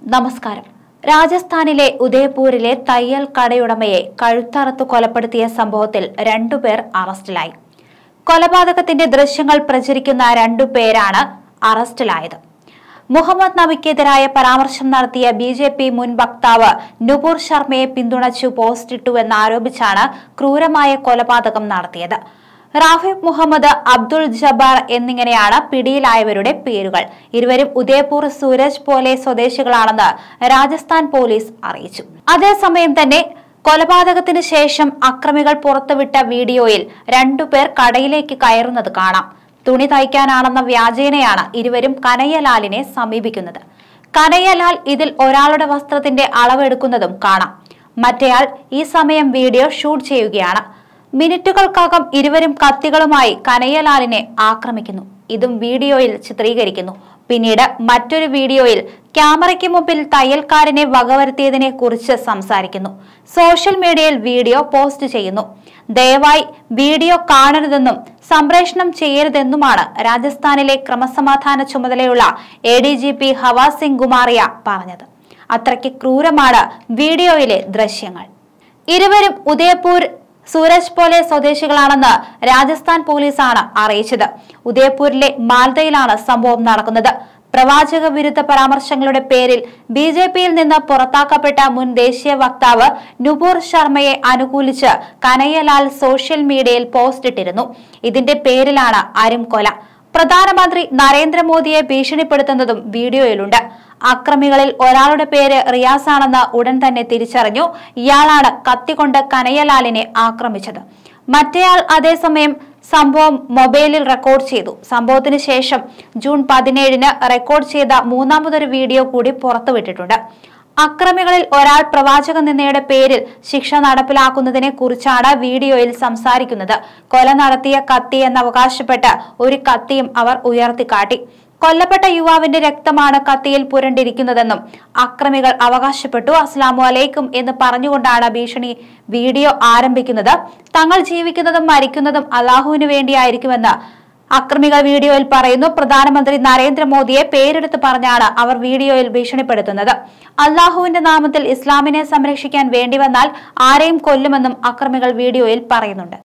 നമസ്കാരം രാജസ്ഥാനിലെ ഉദയപൂരിലെ തയ്യൽ കടയുടമയെ കഴുത്തറുത്ത് കൊലപ്പെടുത്തിയ സംഭവത്തിൽ രണ്ടുപേർ അറസ്റ്റിലായി കൊലപാതകത്തിന്റെ ദൃശ്യങ്ങൾ പ്രചരിക്കുന്ന രണ്ടുപേരാണ് അറസ്റ്റിലായത് മുഹമ്മദ് നബിക്കെതിരായ പരാമർശം നടത്തിയ ബി ജെ പി മുൻ വക്താവ് നുപുർ ശർമ്മയെ പിന്തുണച്ചു പോസ്റ്റിട്ടുവെന്നാരോപിച്ചാണ് ക്രൂരമായ കൊലപാതകം നടത്തിയത് റാഫിബ് മുഹമ്മദ് അബ്ദുൾ ജബ്ബാർ എന്നിങ്ങനെയാണ് പിടിയിലായവരുടെ പേരുകൾ ഇരുവരും ഉദയപൂർ സൂരജ് പോലെ സ്വദേശികളാണെന്ന് രാജസ്ഥാൻ പോലീസ് അറിയിച്ചു അതേസമയം തന്നെ കൊലപാതകത്തിന് ശേഷം അക്രമികൾ പുറത്തുവിട്ട വീഡിയോയിൽ രണ്ടുപേർ കടയിലേക്ക് കയറുന്നത് കാണാം തുണി തയ്ക്കാനാണെന്ന വ്യാജേനയാണ് ഇരുവരും കനയ്യലാലിനെ സമീപിക്കുന്നത് കനയ്യലാൽ ഇതിൽ ഒരാളുടെ വസ്ത്രത്തിന്റെ അളവെടുക്കുന്നതും കാണാം മറ്റേയാൾ ഈ സമയം വീഡിയോ ഷൂട്ട് ചെയ്യുകയാണ് മിനിറ്റുകൾക്കകം ഇരുവരും കത്തികളുമായി കനയ്യലാലിനെ ആക്രമിക്കുന്നു ഇതും വീഡിയോയിൽ ചിത്രീകരിക്കുന്നു പിന്നീട് മറ്റൊരു വീഡിയോയിൽ ക്യാമറയ്ക്ക് മുമ്പിൽ തയ്യൽക്കാരനെ വകവരുത്തിയതിനെ കുറിച്ച് സംസാരിക്കുന്നു സോഷ്യൽ മീഡിയയിൽ വീഡിയോ പോസ്റ്റ് ചെയ്യുന്നു ദയവായി വീഡിയോ കാണരുതെന്നും സംപ്രേഷണം ചെയ്യരുതെന്നുമാണ് രാജസ്ഥാനിലെ ക്രമസമാധാന ചുമതലയുള്ള A D G P Hawa Singh Gumaria പറഞ്ഞത് അത്രയ്ക്ക് ക്രൂരമാണ് വീഡിയോയിലെ ദൃശ്യങ്ങൾ ഇരുവരും ഉദയപൂർ സൂരജ് പോലെ സ്വദേശികളാണെന്ന് രാജസ്ഥാൻ പോലീസാണ് അറിയിച്ചത് ഉദയപൂരിലെ മാൽദയിലാണ് സംഭവം നടക്കുന്നത് പ്രവാചക വിരുദ്ധ പരാമർശങ്ങളുടെ പേരിൽ ബി ജെ പിയിൽ നിന്ന് പുറത്താക്കപ്പെട്ട മുൻ ദേശീയ വക്താവ് നുപൂർ ശർമ്മയെ അനുകൂലിച്ച് കനയ്യലാൽ സോഷ്യൽ മീഡിയയിൽ പോസ്റ്റ് ഇട്ടിരുന്നു ഇതിന്റെ പേരിലാണ് അരും കൊല പ്രധാനമന്ത്രി നരേന്ദ്രമോദിയെ ഭീഷണിപ്പെടുത്തുന്നതും വീഡിയോയിലുണ്ട് അക്രമികളിൽ ഒരാളുടെ പേര് റിയാസ് ആണെന്ന് ഉടൻ തന്നെ തിരിച്ചറിഞ്ഞു ഇയാളാണ് കത്തികൊണ്ട് കനയ്യലാലിനെ ആക്രമിച്ചത് മറ്റേയാൾ അതേസമയം സംഭവം മൊബൈലിൽ റെക്കോർഡ് ചെയ്തു സംഭവത്തിന് ശേഷം ജൂൺ പതിനേഴിന് റെക്കോർഡ് ചെയ്ത മൂന്നാമതൊരു വീഡിയോ കൂടി പുറത്തുവിട്ടിട്ടുണ്ട് അക്രമികളിൽ ഒരാൾ പ്രവാചക നിന്നയുടെ പേരിൽ ശിക്ഷ നടപ്പിലാക്കുന്നതിനെ കുറിച്ചാണ് വീഡിയോയിൽ സംസാരിക്കുന്നത് കൊല നടത്തിയ കത്തി എന്നവകാശപ്പെട്ട് ഒരു കത്തിയും അവർ ഉയർത്തിക്കാട്ടി കൊല്ലപ്പെട്ട യുവാവിന്റെ രക്തമാണ് കത്തിയിൽ പുരണ്ടിരിക്കുന്നതെന്നും അക്രമികൾ അവകാശപ്പെട്ടു അസ്ലാമു അലൈക്കും എന്ന് പറഞ്ഞുകൊണ്ടാണ് ഭീഷണി വീഡിയോ ആരംഭിക്കുന്നത് തങ്ങൾ ജീവിക്കുന്നതും മരിക്കുന്നതും അള്ളാഹുവിന് വേണ്ടിയായിരിക്കുമെന്ന് അക്രമികൾ വീഡിയോയിൽ പറയുന്നു പ്രധാനമന്ത്രി നരേന്ദ്രമോദിയെ പേരെടുത്ത് പറഞ്ഞാണ് അവർ വീഡിയോയിൽ ഭീഷണിപ്പെടുത്തുന്നത് അള്ളാഹുവിന്റെ നാമത്തിൽ ഇസ്ലാമിനെ സംരക്ഷിക്കാൻ വേണ്ടി വന്നാൽ ആരെയും കൊല്ലുമെന്നും അക്രമികൾ വീഡിയോയിൽ പറയുന്നുണ്ട്